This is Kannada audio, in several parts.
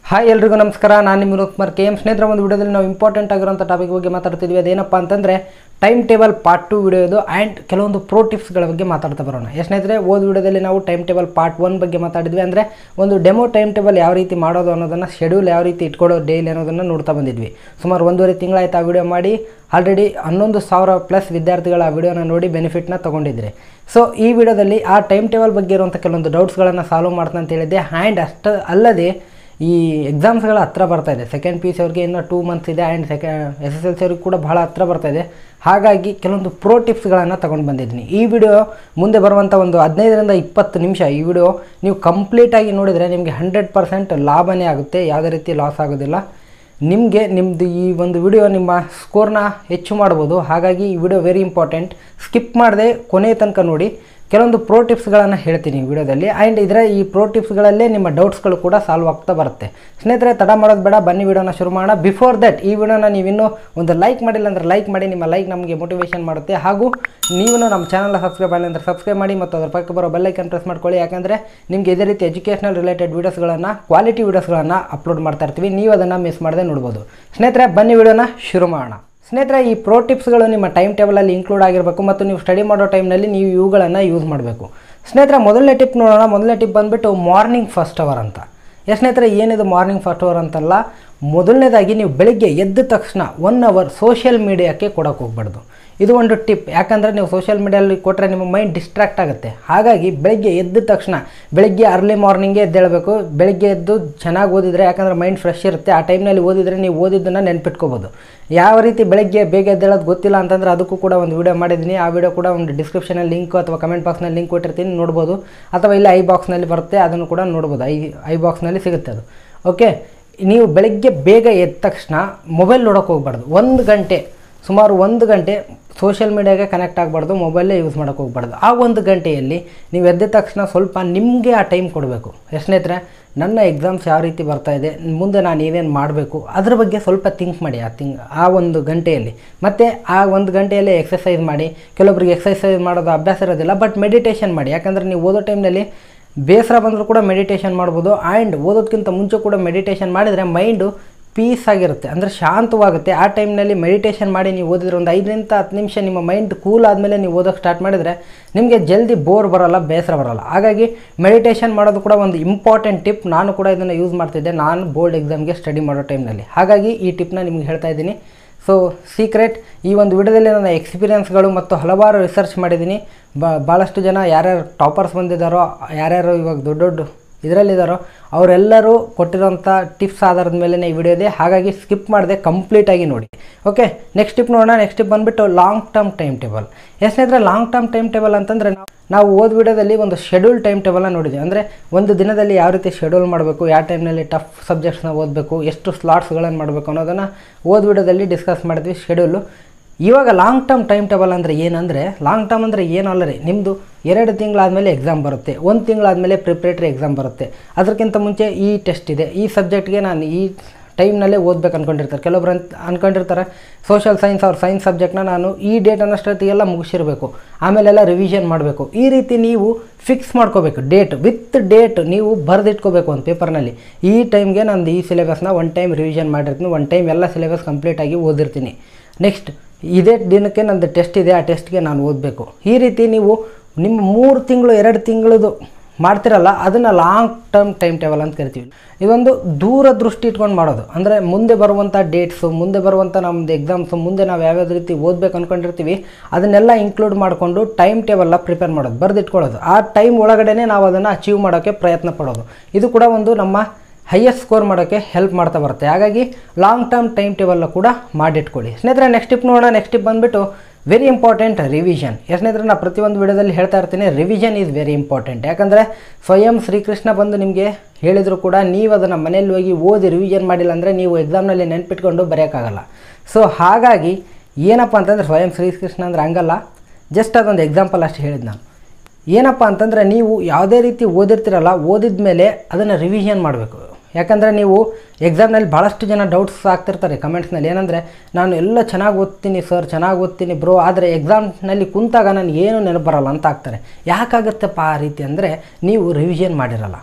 ಹಾಯ್ ಎಲ್ರಿಗೂ ನಮಸ್ಕಾರ ನಾನು ನಿಮ್ಮ ವಿನೋದ್ ಕುಮಾರ್ ಕೆ ಎಂ ಸ್ನೇಹಿತರ ಒಂದು ವಿಡಿಯೋದಲ್ಲಿ ನಾವು ಇಂಪಾರ್ಟೆಂಟ್ ಆಗಿರೋಂಥ ಟಾಪಿಕ್ ಬಗ್ಗೆ ಮಾತಾಡ್ತಿದ್ವಿ ಅದೇನಪ್ಪ ಅಂತಂದರೆ time table part two video ಇದು ಆ್ಯಂಡ್ ಕೆಲವೊಂದು ಪ್ರೋ ಟಿಪ್ಸ್ಗಳ ಬಗ್ಗೆ ಮಾತಾಡ್ತಾ ಬರೋಣ ಎಸ್ ಸ್ನೇಹಿತರೆ ಓದ್ ವಿಡಿಯೋದಲ್ಲಿ ನಾವು ಟೈಮ್ ಟೇಬಲ್ ಪಾರ್ಟ್ ಒನ್ ಬಗ್ಗೆ ಮಾತಾಡಿದ್ವಿ ಅಂದರೆ ಒಂದು ಡೆಮೋ ಟೈಮ್ ಟೇಬಲ್ ಯಾವ ರೀತಿ ಮಾಡೋದು ಅನ್ನೋದನ್ನು ಶೆಡ್ಯೂಲ್ ಯಾವ ರೀತಿ ಇಟ್ಕೊಳ್ಳೋದು ಡೈಲಿ ಅನ್ನೋದನ್ನು ನೋಡ್ತಾ ಬಂದಿದ್ವಿ ಸುಮಾರು ಒಂದೂವರೆ ತಿಂಗಳಾಯ್ತು ಆ ವಿಡಿಯೋ ಮಾಡಿ ಆಲ್ರೆಡಿ ಹನ್ನೊಂದು ಸಾವಿರ ಪ್ಲಸ್ ವಿದ್ಯಾರ್ಥಿಗಳ ಆ ವಿಡಿಯೋನ ನೋಡಿ ಬೆನಿಫಿಟ್ನ ತೊಗೊಂಡಿದ್ರಿ ಸೊ ಈ ವಿಡಿಯೋದಲ್ಲಿ ಆ ಟೈಮ್ ಟೇಬಲ್ ಬಗ್ಗೆ ಇರುವಂಥ ಕೆಲವೊಂದು ಡೌಟ್ಸ್ಗಳನ್ನು ಸಾಲ್ವ್ ಮಾಡ್ತಾ ಅಂತ ಹೇಳಿದ್ದೆ ಆ್ಯಂಡ್ ಅಷ್ಟು ಅಲ್ಲದೆ ಈ ಎಕ್ಸಾಮ್ಸ್ಗಳ ಹತ್ರ ಬರ್ತಾ ಇದೆ ಸೆಕೆಂಡ್ ಪಿ ಯು ಸಿ ಅವ್ರಿಗೆ ಇನ್ನೂ ಟೂ ಮಂತ್ಸ್ ಇದೆ ಆ್ಯಂಡ್ ಸೆಕೆ ಎಸ್ ಎಸ್ ಎಲ್ ಸಿ ಅವ್ರಿಗೆ ಕೂಡ ಭಾಳ ಹತ್ರ ಬರ್ತಾ ಇದೆ ಹಾಗಾಗಿ ಕೆಲವೊಂದು ಪ್ರೋ ಟಿಪ್ಸ್ಗಳನ್ನು ತಗೊಂಡು ಬಂದಿದ್ದೀನಿ ಈ ವಿಡಿಯೋ ಮುಂದೆ ಬರುವಂಥ ಒಂದು ಹದಿನೈದರಿಂದ ಇಪ್ಪತ್ತು ನಿಮಿಷ ಈ ವಿಡಿಯೋ ನೀವು ಕಂಪ್ಲೀಟಾಗಿ ನೋಡಿದರೆ ನಿಮಗೆ ಹಂಡ್ರೆಡ್ ಪರ್ಸೆಂಟ್ ಲಾಭನೇ ಆಗುತ್ತೆ ಯಾವುದೇ ರೀತಿ ಲಾಸ್ ಆಗೋದಿಲ್ಲ ನಿಮಗೆ ನಿಮ್ಮದು ಈ ಒಂದು ವಿಡಿಯೋ ನಿಮ್ಮ ಸ್ಕೋರ್ನ ಹೆಚ್ಚು ಮಾಡ್ಬೋದು ಹಾಗಾಗಿ ಈ ವಿಡಿಯೋ ವೆರಿ ಇಂಪಾರ್ಟೆಂಟ್ ಸ್ಕಿಪ್ ಮಾಡದೆ ಕೊನೆ ತನಕ ನೋಡಿ ಕೆಲವೊಂದು ಪ್ರೋ ಟಿಪ್ಸ್ಗಳನ್ನು ಹೇಳ್ತೀನಿ ಈ ವಿಡಿಯೋದಲ್ಲಿ ಆ್ಯಂಡ್ ಇದರ ಈ ಪ್ರೋ ಟಿಪ್ಸ್ಗಳಲ್ಲೇ ನಿಮ್ಮ ಡೌಟ್ಸ್ಗಳು ಕೂಡ ಸಾಲ್ವ್ ಆಗ್ತಾ ಬರುತ್ತೆ ಸ್ನೇಹಿತರೆ ತಡ ಮಾಡೋದು ಬೇಡ ಬನ್ನಿ ವಿಡಿಯೋನ ಶುರು ಮಾಡೋಣ ಬಿಫೋರ್ ದಟ್ ಈ ವಿಡಿಯೋನ ನೀವಿನ್ನೂ ಒಂದು ಲೈಕ್ ಮಾಡಿಲ್ಲ ಅಂದರೆ ಲೈಕ್ ಮಾಡಿ ನಿಮ್ಮ ಲೈಕ್ ನಮಗೆ ಮೋಟಿವೇಶನ್ ಮಾಡುತ್ತೆ ಹಾಗೂ ನೀವು ನಮ್ಮ ಚಾನಲ್ನ ಸಬ್ಸ್ಕ್ರೈಬ್ ಆಗಿಲ್ಲ ಅಂದರೆ ಸಬ್ಸ್ಕ್ರೈಬ್ ಮಾಡಿ ಮತ್ತು ಅದರ ಪಕ್ಕ ಬರೋ ಬೆಲ್ಲೈಕನ್ ಪ್ರೆಸ್ ಮಾಡ್ಕೊಳ್ಳಿ ಯಾಕಂದರೆ ನಿಮಗೆ ಇದೇ ರೀತಿ ಎಜುಕೇಷನಲ್ ರಿಲೇಟೆಡ್ ವೀಡಿಯೋಸ್ಗಳನ್ನು ಕ್ವಾಲಿಟಿ ವೀಡಿಯೋಸ್ಗಳನ್ನು ಅಪ್ಲೋಡ್ ಮಾಡ್ತಾ ಇರ್ತೀವಿ ನೀವು ಅದನ್ನು ಮಿಸ್ ಮಾಡದೆ ನೋಡ್ಬೋದು ಸ್ನೇಹಿತರೆ ಬನ್ನಿ ವಿಡಿಯೋನ ಶುರು ಮಾಡೋಣ ಸ್ನೇಹಿತರೆ ಈ ಪ್ರೋ ಟಿಪ್ಸ್ಗಳು ನಿಮ್ಮ ಟೈಮ್ ಟೇಬಲಲ್ಲಿ ಇನ್ಕ್ಲೂಡ್ ಆಗಿರಬೇಕು ಮತ್ತು ನೀವು ಸ್ಟಡಿ ಮಾಡೋ ಟೈಮ್ನಲ್ಲಿ ನೀವು ಇವುಗಳನ್ನು ಯೂಸ್ ಮಾಡಬೇಕು ಸ್ನೇಹಿತರೆ ಮೊದಲನೇ ಟಿಪ್ ನೋಡೋಣ ಮೊದಲನೇ ಟಿಪ್ ಬಂದುಬಿಟ್ಟು ಮಾರ್ನಿಂಗ್ ಫಸ್ಟ್ ಅವರ್ ಅಂತ ಎಸ್ ಸ್ನೇಹಿತರೆ ಏನಿದು ಮಾರ್ನಿಂಗ್ ಫಸ್ಟ್ ಅವರ್ ಅಂತಲ್ಲ ಮೊದಲನೇದಾಗಿ ನೀವು ಬೆಳಿಗ್ಗೆ ಎದ್ದ ತಕ್ಷಣ ಒನ್ ಅವರ್ ಸೋಷಿಯಲ್ ಮೀಡಿಯಾಕ್ಕೆ ಕೊಡೋಕೆ ಹೋಗ್ಬಾರ್ದು ಇದು ಒಂದು ಟಿಪ್ ಯಾಕಂದರೆ ನೀವು ಸೋಷಿಯಲ್ ಮೀಡಿಯಲ್ಲಿ ಕೊಟ್ಟರೆ ನಿಮ್ಮ ಮೈಂಡ್ ಡಿಸ್ಟ್ರಾಕ್ಟ್ ಆಗುತ್ತೆ ಹಾಗಾಗಿ ಬೆಳಗ್ಗೆ ಎದ್ದ ತಕ್ಷಣ ಬೆಳಗ್ಗೆ ಅರ್ಲಿ ಮಾರ್ನಿಂಗೇ ಎದ್ದೇಳಬೇಕು ಬೆಳಗ್ಗೆ ಎದ್ದು ಚೆನ್ನಾಗಿ ಓದಿದರೆ ಯಾಕಂದರೆ ಮೈಂಡ್ ಫ್ರೆಶ್ ಇರುತ್ತೆ ಆ ಟೈಮ್ನಲ್ಲಿ ಓದಿದರೆ ನೀವು ಓದಿದ್ದನ್ನು ನೆನ್ಪಿಟ್ಕೋಬೋದು ಯಾವ ರೀತಿ ಬೆಳಗ್ಗೆ ಬೇಗ ಎದ್ದೇಳೋದು ಗೊತ್ತಿಲ್ಲ ಅಂತಂದರೆ ಅದಕ್ಕೂ ಕೂಡ ಒಂದು ವಿಡಿಯೋ ಮಾಡಿದ್ದೀನಿ ಆ ವಿಡಿಯೋ ಕೂಡ ಒಂದು ಡಿಸ್ಕ್ರಿಪ್ಷನಲ್ಲಿ ಲಿಂಕು ಅಥವಾ ಕಮೆಂಟ್ ಬಾಕ್ಸ್ನಲ್ಲಿ ಲಿಂಕ್ ಕೊಟ್ಟಿರ್ತೀನಿ ನೋಡ್ಬೋದು ಅಥವಾ ಇಲ್ಲಿ ಐ ಬಾಕ್ಸ್ನಲ್ಲಿ ಬರುತ್ತೆ ಅದನ್ನು ಕೂಡ ನೋಡ್ಬೋದು ಐ ಐ ಬಾಕ್ಸ್ನಲ್ಲಿ ಸಿಗುತ್ತೆ ಅದು ಓಕೆ ನೀವು ಬೆಳಗ್ಗೆ ಬೇಗ ಎದ್ದ ತಕ್ಷಣ ಮೊಬೈಲ್ ನೋಡೋಕೆ ಹೋಗ್ಬಾರ್ದು ಒಂದು ಗಂಟೆ ಸುಮಾರು ಒಂದು ಗಂಟೆ ಸೋಷಿಯಲ್ ಮೀಡಿಯಾಗೆ ಕನೆಕ್ಟ್ ಆಗಬಾರ್ದು ಮೊಬೈಲೇ ಯೂಸ್ ಮಾಡೋಕೆ ಹೋಗ್ಬಾರ್ದು ಆ ಒಂದು ಗಂಟೆಯಲ್ಲಿ ನೀವು ಎದ್ದ ತಕ್ಷಣ ಸ್ವಲ್ಪ ನಿಮಗೆ ಆ ಟೈಮ್ ಕೊಡಬೇಕು ಸ್ನೇಹಿತರೆ ನನ್ನ ಎಕ್ಸಾಮ್ಸ್ ಯಾವ ರೀತಿ ಬರ್ತಾ ಇದೆ ಮುಂದೆ ನಾನು ಏನೇನು ಮಾಡಬೇಕು ಅದ್ರ ಬಗ್ಗೆ ಸ್ವಲ್ಪ ಥಿಂಕ್ ಮಾಡಿ ಆ ತಿಂಗ್ ಆ ಒಂದು ಗಂಟೆಯಲ್ಲಿ ಮತ್ತು ಆ ಒಂದು ಗಂಟೆಯಲ್ಲಿ ಎಕ್ಸಸೈಸ್ ಮಾಡಿ ಕೆಲವೊಬ್ರಿಗೆ ಎಕ್ಸಸೈಸ್ ಮಾಡೋದು ಅಭ್ಯಾಸ ಇರೋದಿಲ್ಲ ಬಟ್ ಮೆಡಿಟೇಷನ್ ಮಾಡಿ ಯಾಕಂದರೆ ನೀವು ಓದೋ ಟೈಮ್ನಲ್ಲಿ ಬೇಸರ ಬಂದರೂ ಕೂಡ ಮೆಡಿಟೇಷನ್ ಮಾಡ್ಬೋದು ಆ್ಯಂಡ್ ಓದೋದಕ್ಕಿಂತ ಮುಂಚೆ ಕೂಡ ಮೆಡಿಟೇಷನ್ ಮಾಡಿದರೆ ಮೈಂಡು ಪೀಸ್ ಆಗಿರುತ್ತೆ ಅಂದರೆ ಶಾಂತವಾಗುತ್ತೆ ಆ ಟೈಮ್ನಲ್ಲಿ ಮೆಡಿಟೇಷನ್ ಮಾಡಿ ನೀವು ಓದಿದ್ರೆ ಒಂದು ಐದರಿಂದ ಹತ್ತು ನಿಮಿಷ ನಿಮ್ಮ ಮೈಂಡ್ ಕೂಲ್ ಆದಮೇಲೆ ನೀವು ಓದೋಕ್ಕೆ ಸ್ಟಾರ್ಟ್ ಮಾಡಿದರೆ ನಿಮಗೆ ಜಲ್ದಿ ಬೋರ್ ಬರೋಲ್ಲ ಬೇಸರ ಬರೋಲ್ಲ ಹಾಗಾಗಿ ಮೆಡಿಟೇಷನ್ ಮಾಡೋದು ಕೂಡ ಒಂದು ಇಂಪಾರ್ಟೆಂಟ್ ಟಿಪ್ ನಾನು ಕೂಡ ಇದನ್ನು ಯೂಸ್ ಮಾಡ್ತಿದ್ದೆ ನಾನು ಬೋರ್ಡ್ ಎಕ್ಸಾಮ್ಗೆ ಸ್ಟಡಿ ಮಾಡೋ ಟೈಮ್ನಲ್ಲಿ ಹಾಗಾಗಿ ಈ ಟಿಪ್ನ ನಿಮ್ಗೆ ಹೇಳ್ತಾ ಇದ್ದೀನಿ ಸೊ ಸೀಕ್ರೆಟ್ ಈ ಒಂದು ವಿಡಿಯೋದಲ್ಲಿ ನನ್ನ ಎಕ್ಸ್ಪೀರಿಯನ್ಸ್ಗಳು ಮತ್ತು ಹಲವಾರು ರಿಸರ್ಚ್ ಮಾಡಿದ್ದೀನಿ ಬ ಭಾಳಷ್ಟು ಜನ ಯಾರ್ಯಾರು ಟಾಪರ್ಸ್ ಬಂದಿದ್ದಾರೋ ಯಾರ್ಯಾರು ಇವಾಗ ದೊಡ್ಡ ದೊಡ್ಡ ಇದರಲ್ಲಿದ್ದಾರೋ ಅವರೆಲ್ಲರೂ ಕೊಟ್ಟಿರೋಂಥ ಟಿಪ್ಸ್ ಆಧಾರದ ಮೇಲೆ ಈ ವಿಡಿಯೋ ಇದೆ ಹಾಗಾಗಿ ಸ್ಕಿಪ್ ಮಾಡದೆ ಕಂಪ್ಲೀಟಾಗಿ ನೋಡಿ ಓಕೆ ನೆಕ್ಸ್ಟ್ ಟಿಪ್ ನೋಡೋಣ ನೆಕ್ಸ್ಟ್ ಟಿಪ್ ಬಂದುಬಿಟ್ಟು long term time table yes ಸ್ನೇಹಿತರೆ ಲಾಂಗ್ ಟರ್ಮ್ ಟೈಮ್ ಟೇಬಲ್ ಅಂತಂದರೆ ನಾವು ನಾವು ಓದ್ ವಿಡಿಯೋದಲ್ಲಿ ಒಂದು ಶೆಡ್ಯೂಲ್ ಟೈಮ್ ಟೇಬಲ್ನ ನೋಡಿದ್ವಿ ಅಂದರೆ ಒಂದು ದಿನದಲ್ಲಿ ಯಾವ ರೀತಿ ಶೆಡ್ಯೂಲ್ ಮಾಡಬೇಕು ಯಾವ ಟೈಮ್ನಲ್ಲಿ ಟಫ್ ಸಬ್ಜೆಕ್ಟ್ಸ್ನ ಓದಬೇಕು ಎಷ್ಟು ಸ್ಲಾಟ್ಸ್ಗಳನ್ನು ಮಾಡಬೇಕು ಅನ್ನೋದನ್ನು ಓದ್ ವಿಡಿಯೋದಲ್ಲಿ ಡಿಸ್ಕಸ್ ಮಾಡಿದ್ವಿ ಶೆಡ್ಯೂಲು ಇವಾಗ ಲಾಂಗ್ ಟರ್ಮ್ ಟೈಮ್ ಟೇಬಲ್ ಅಂದರೆ ಏನಂದರೆ ಲಾಂಗ್ ಟರ್ಮ್ ಅಂದರೆ ಏನು ಅಲ್ಲ ರೀ ನಿಮ್ಮದು ಎರಡು ತಿಂಗಳಾದಮೇಲೆ ಎಕ್ಸಾಮ್ ಬರುತ್ತೆ ಒಂದು ತಿಂಗಳಾದಮೇಲೆ ಪ್ರಿಪ್ರೇಟರಿ ಎಕ್ಸಾಮ್ ಬರುತ್ತೆ ಅದಕ್ಕಿಂತ ಮುಂಚೆ ಈ ಟೆಸ್ಟ್ ಇದೆ ಈ ಸಬ್ಜೆಕ್ಟ್ಗೆ ನಾನು ಈ ಟೈಮ್ನಲ್ಲೇ ಓದ್ಬೇಕು ಅಂದ್ಕೊಂಡಿರ್ತಾರೆ ಕೆಲವೊಬ್ರು ಅಂತ ಅಂದ್ಕೊಂಡಿರ್ತಾರೆ ಸೋಷಲ್ ಸೈನ್ಸ್ ಅವ್ರ ಸೈನ್ಸ್ ಸಬ್ಜೆಕ್ಟ್ನ ನಾನು ಈ ಡೇಟ್ ಅನ್ನೋಷ್ಟೊತ್ತಿಗೆಲ್ಲ ಮುಗಿಸಿರಬೇಕು ಆಮೇಲೆಲ್ಲ ರಿವಿಷನ್ ಮಾಡಬೇಕು ಈ ರೀತಿ ನೀವು ಫಿಕ್ಸ್ ಮಾಡ್ಕೋಬೇಕು ಡೇಟ್ ವಿತ್ ಡೇಟ್ ನೀವು ಬರೆದಿಟ್ಕೋಬೇಕು ಒಂದು ಪೇಪರ್ನಲ್ಲಿ ಈ ಟೈಮ್ಗೆ ನಂದು ಈ ಸಿಲೆಬಸ್ನ ಒನ್ ಟೈಮ್ ರಿವಿಷನ್ ಮಾಡಿರ್ತೀನಿ ಒನ್ ಟೈಮ್ ಎಲ್ಲ ಸಿಲೆಬಸ್ ಕಂಪ್ಲೀಟಾಗಿ ಓದಿರ್ತೀನಿ ನೆಕ್ಸ್ಟ್ ಇದೇ ದಿನಕ್ಕೆ ನಂದು ಟೆಸ್ಟ್ ಇದೆ ಆ ಟೆಸ್ಟ್ಗೆ ನಾನು ಓದಬೇಕು ಈ ರೀತಿ ನೀವು ನಿಮ್ಮ ಮೂರು ತಿಂಗಳು ಎರಡು ತಿಂಗಳದು ಮಾಡ್ತಿರಲ್ಲ ಅದನ್ನು ಲಾಂಗ್ ಟರ್ಮ್ ಟೈಮ್ ಟೇಬಲ್ ಅಂತ ಕರಿತೀವಿ ಇದೊಂದು ದೂರ ದೃಷ್ಟಿ ಇಟ್ಕೊಂಡು ಮಾಡೋದು ಅಂದರೆ ಮುಂದೆ ಬರುವಂಥ ಡೇಟ್ಸು ಮುಂದೆ ಬರುವಂಥ ನಮ್ಮದು ಎಕ್ಸಾಮ್ಸು ಮುಂದೆ ನಾವು ಯಾವ್ಯಾವ ರೀತಿ ಓದಬೇಕು ಅಂದ್ಕೊಂಡಿರ್ತೀವಿ ಅದನ್ನೆಲ್ಲ ಇನ್ಕ್ಲೂಡ್ ಮಾಡಿಕೊಂಡು ಟೈಮ್ ಟೇಬಲ್ನ ಪ್ರಿಪೇರ್ ಮಾಡೋದು ಬರೆದಿಟ್ಕೊಳ್ಳೋದು ಆ ಟೈಮ್ ಒಳಗಡೆ ನಾವು ಅದನ್ನು ಅಚೀವ್ ಮಾಡೋಕ್ಕೆ ಪ್ರಯತ್ನ ಪಡೋದು ಇದು ಕೂಡ ಒಂದು ನಮ್ಮ ಹೈಯೆಸ್ಟ್ ಸ್ಕೋರ್ ಮಾಡೋಕ್ಕೆ ಹೆಲ್ಪ್ ಮಾಡ್ತಾ ಬರುತ್ತೆ ಹಾಗಾಗಿ ಲಾಂಗ್ ಟರ್ಮ್ ಟೈಮ್ ಟೇಬಲ್ನ ಕೂಡ ಮಾಡಿಟ್ಕೊಳ್ಳಿ ಸ್ನೇಹಿತರೆ ನೆಕ್ಸ್ಟ್ ಟಿಪ್ ನೋಡೋಣ ನೆಕ್ಸ್ಟ್ ಟಿಪ್ ಬಂದುಬಿಟ್ಟು ವೆರಿ ಇಂಪಾರ್ಟೆಂಟ್ ರಿವಿಷನ್ ಸ್ನೇಹಿತರೆ ನಾನು ಪ್ರತಿಯೊಂದು ವಿಡಿಯೋದಲ್ಲಿ ಹೇಳ್ತಾ ಇರ್ತೀನಿ ರಿವಿಷನ್ ಈಸ್ ವೆರಿ ಇಂಪಾರ್ಟೆಂಟ್ ಯಾಕಂದರೆ ಸ್ವಯಂ ಶ್ರೀಕೃಷ್ಣ ಬಂದು ನಿಮಗೆ ಹೇಳಿದರೂ ಕೂಡ ನೀವು ಅದನ್ನು ಮನೇಲಿ ಹೋಗಿ ಓದಿ ರಿವಿಷನ್ ಮಾಡಿಲ್ಲ ಅಂದರೆ ನೀವು ಎಕ್ಸಾಮ್ನಲ್ಲಿ ನೆನ್ಪಿಟ್ಕೊಂಡು ಬರೆಯೋಕ್ಕಾಗಲ್ಲ ಸೊ ಹಾಗಾಗಿ ಏನಪ್ಪ ಅಂತಂದರೆ ಸ್ವಯಂ ಶ್ರೀಕೃಷ್ಣ ಅಂದರೆ ಹಂಗಲ್ಲ ಜಸ್ಟ್ ಅದೊಂದು ಎಕ್ಸಾಂಪಲ್ ಅಷ್ಟು ಹೇಳಿದ್ದು ನಾನು ಏನಪ್ಪ ಅಂತಂದರೆ ನೀವು ಯಾವುದೇ ರೀತಿ ಓದಿರ್ತೀರಲ್ಲ ಓದಿದ ಮೇಲೆ ಅದನ್ನು ರಿವಿಷನ್ ಮಾಡಬೇಕು ಯಾಕಂದರೆ ನೀವು ಎಕ್ಸಾಮ್ನಲ್ಲಿ ಭಾಳಷ್ಟು ಜನ ಡೌಟ್ಸ್ ಆಗ್ತಿರ್ತಾರೆ ಕಮೆಂಟ್ಸ್ನಲ್ಲಿ ಏನಂದರೆ ನಾನು ಎಲ್ಲ ಚೆನ್ನಾಗಿ ಓದ್ತೀನಿ ಸರ್ ಚೆನ್ನಾಗಿ ಓದ್ತೀನಿ ಬ್ರೋ ಆದರೆ ಎಕ್ಸಾಮ್ನಲ್ಲಿ ಕುಂತಾಗ ನಾನು ಏನು ನೆನಪು ಬರಲ್ಲ ಅಂತ ಆಗ್ತಾರೆ ಯಾಕಾಗತ್ತಪ್ಪ ಆ ರೀತಿ ಅಂದರೆ ನೀವು ರಿವಿಷನ್ ಮಾಡಿರಲ್ಲ